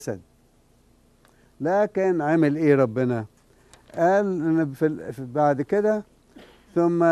الجسد لكن عمل ايه ربنا قال ان في ال- في- بعد كده ثم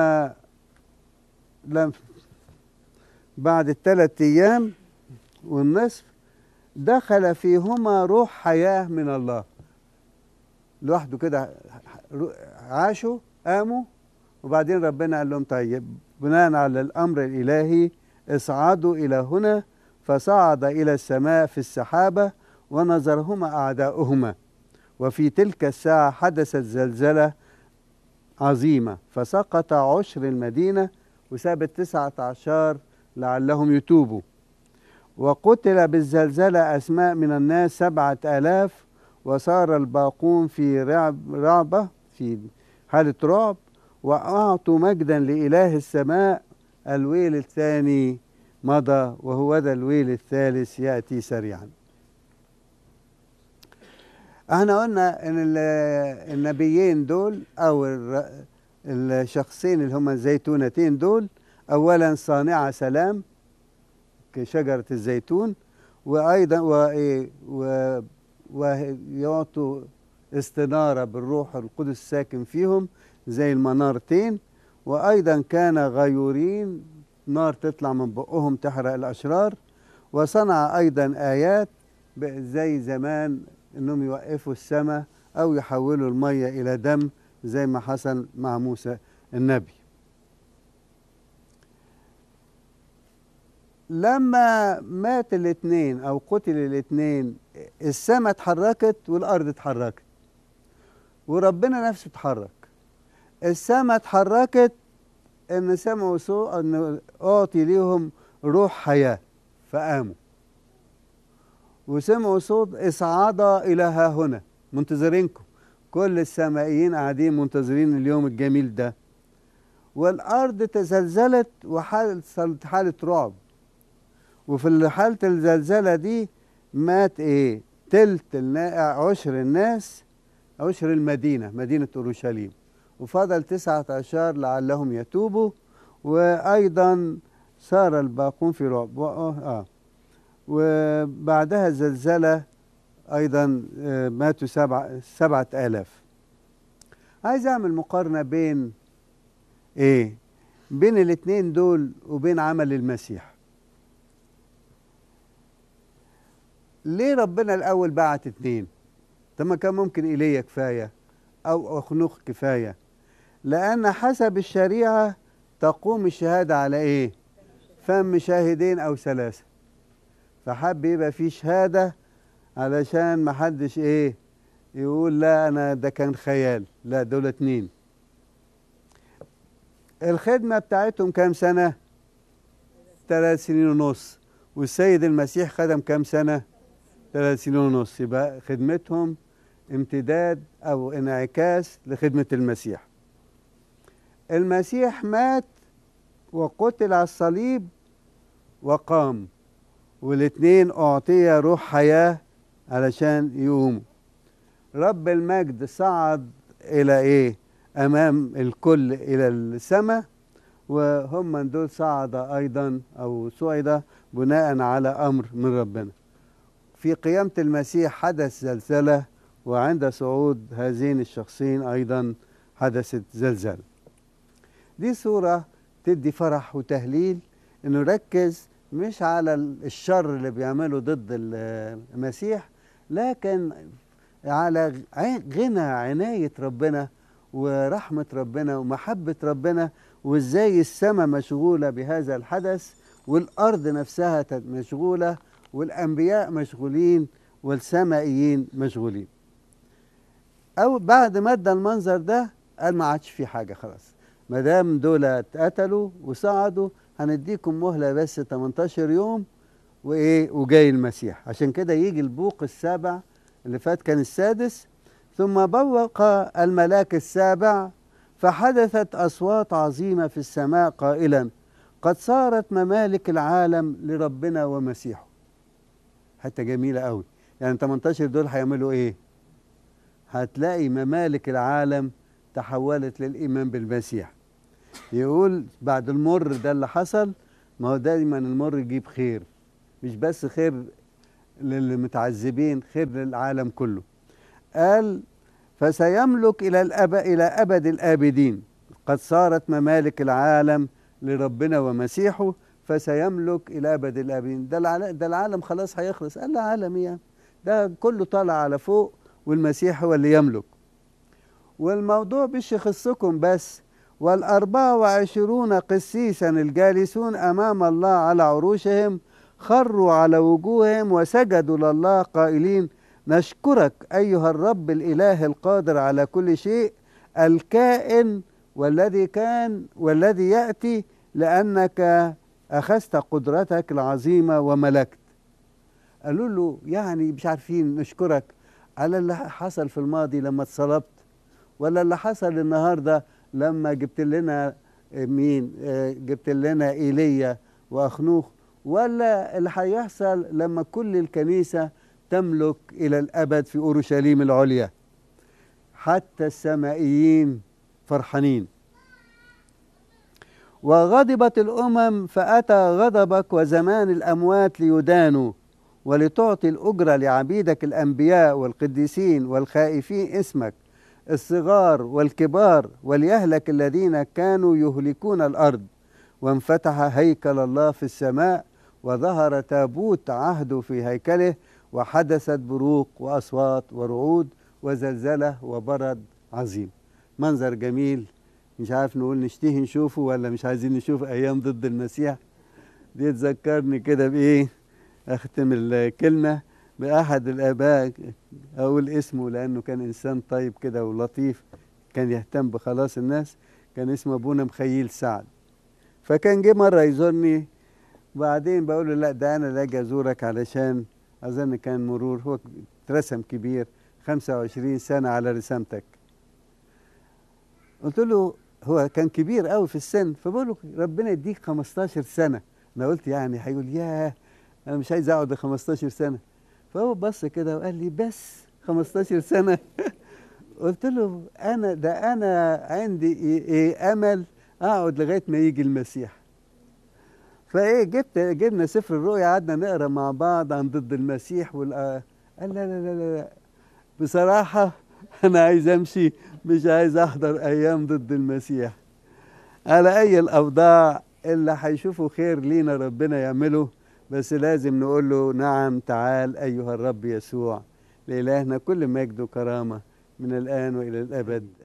لم بعد الثلاث ايام والنصف دخل فيهما روح حياه من الله لوحده كده رو- عاشوا قاموا وبعدين ربنا قال لهم طيب بناء على الامر الالهي اصعدوا الى هنا فصعد الى السماء في السحابه ونظرهما اعداؤهما وفي تلك الساعه حدثت زلزله عظيمه فسقط عشر المدينه وساب التسعه عشر لعلهم يتوبوا وقتل بالزلزله اسماء من الناس سبعه الاف وصار الباقون في رعب رعبه في حاله رعب واعطوا مجدا لاله السماء الويل الثاني مضى وهو ذا الويل الثالث ياتي سريعا احنا قلنا ان ال- النبيين دول او الر- الشخصين اللي هم الزيتونتين دول اولا صانع سلام كشجره الزيتون وايضا و- و- ويعطوا استناره بالروح القدس الساكن فيهم زي المنارتين وايضا كان غيورين نار تطلع من بقهم تحرق الاشرار وصنع ايضا ايات ب- زي زمان انهم يوقفوا السماء او يحولوا الميه الى دم زي ما حصل مع موسى النبي لما مات الاثنين او قتل الاثنين السماء اتحركت والارض اتحركت وربنا نفسه اتحرك السماء اتحركت ان سمعوا صوت ان اعطي ليهم روح حياه فقاموا وسمعوا صوت اصعد الى ها هنا منتظرينكم كل السمائيين قاعدين منتظرين اليوم الجميل ده والارض تزلزلت وحصلت حاله رعب وفي حاله الزلزله دي مات ايه تلت النا- عشر الناس عشر المدينه مدينه اورشليم وفضل تسعة عشر لعلهم يتوبوا وأيضا صار الباقون في رعب و- آه. وبعدها زلزلة أيضا آه، ماتوا سبعة, سبعة آلاف عايز أعمل مقارنة بين إيه بين الاتنين دول وبين عمل المسيح ليه ربنا الأول بعت اتنين طب ما كان ممكن إيليا كفاية أو أخنوخ كفاية لأن حسب الشريعة تقوم الشهادة على إيه؟ فم شاهدين أو ثلاثة فحب يبقى في شهادة علشان ما حدش إيه يقول لا أنا ده كان خيال لا دول اتنين الخدمة بتاعتهم كام سنة؟ ثلاث سنين ونص والسيد المسيح خدم كام سنة؟ ثلاث سنين ونص يبقى خدمتهم امتداد أو انعكاس لخدمة المسيح المسيح مات وقتل على الصليب وقام والاثنين أعطي روح حياة علشان يقوموا رب المجد صعد إلى إيه أمام الكل إلى السماء وهم من دول صعد أيضا أو صعد بناء على أمر من ربنا في قيامة المسيح حدث زلزلة وعند صعود هذين الشخصين أيضا حدثت زلزلة دي صورة تدي فرح وتهليل انه ركز مش على الشر اللي بيعمله ضد المسيح لكن على غنى عناية ربنا ورحمة ربنا ومحبة ربنا وازاي السماء مشغولة بهذا الحدث والأرض نفسها مشغولة والأنبياء مشغولين والسمائيين مشغولين أو بعد ما ادى المنظر ده قال ما عادش في حاجة خلاص ما دام دول اتقتلوا وصعدوا هنديكم مهله بس 18 يوم وايه وجاي المسيح عشان كده يجي البوق السابع اللي فات كان السادس ثم بوق الملاك السابع فحدثت اصوات عظيمه في السماء قائلا قد صارت ممالك العالم لربنا ومسيحه حتى جميله قوي يعني 18 دول هيعملوا ايه هتلاقي ممالك العالم تحولت للإيمان بالمسيح يقول بعد المر ده اللي حصل ما هو دايما المر يجيب خير مش بس خير للمتعذبين خير للعالم كله قال فسيملك إلى الأب إلى أبد الآبدين قد صارت ممالك العالم لربنا ومسيحه فسيملك إلى أبد الآبدين ده العالم, ده العالم خلاص هيخلص قال له عالم يعني ده كله طالع على فوق والمسيح هو اللي يملك والموضوع مش يخصكم بس والأربعة وعشرون قسيسا الجالسون أمام الله على عروشهم خروا على وجوههم وسجدوا لله قائلين نشكرك أيها الرب الإله القادر على كل شيء الكائن والذي كان والذي يأتي لأنك أخذت قدرتك العظيمة وملكت قالوا له يعني مش عارفين نشكرك على اللي حصل في الماضي لما اتصلبت ولا اللي حصل النهارده لما جبت لنا مين جبت لنا ايليا واخنوخ ولا اللي هيحصل لما كل الكنيسه تملك الى الابد في اورشليم العليا حتى السمائيين فرحانين وغضبت الامم فاتى غضبك وزمان الاموات ليدانوا ولتعطي الاجره لعبيدك الانبياء والقديسين والخائفين اسمك الصغار والكبار وليهلك الذين كانوا يهلكون الارض وانفتح هيكل الله في السماء وظهر تابوت عهده في هيكله وحدثت بروق واصوات ورعود وزلزله وبرد عظيم منظر جميل مش عارف نقول نشتهي نشوفه ولا مش عايزين نشوف ايام ضد المسيح دي تذكرني كده بايه اختم الكلمه باحد الاباء اقول اسمه لانه كان انسان طيب كده ولطيف كان يهتم بخلاص الناس كان اسمه ابونا مخيل سعد فكان جه مره يزورني وبعدين بقول له لا ده انا لاجي ازورك علشان اظن كان مرور هو اترسم كبير 25 سنه على رسامتك قلت له هو كان كبير قوي في السن فبقول له ربنا يديك 15 سنه انا قلت يعني هيقول ياه انا مش عايز اقعد 15 سنه فهو بص كده وقال لي بس 15 سنه قلت له انا ده انا عندي إيه, ايه امل اقعد لغايه ما يجي المسيح فايه جبت جبنا سفر الرؤيا قعدنا نقرا مع بعض عن ضد المسيح وال قال لا لا لا لا بصراحه انا عايز امشي مش عايز احضر ايام ضد المسيح على اي الاوضاع اللي هيشوفوا خير لينا ربنا يعمله بس لازم نقول له نعم تعال ايها الرب يسوع لالهنا كل مجد وكرامه من الان والى الابد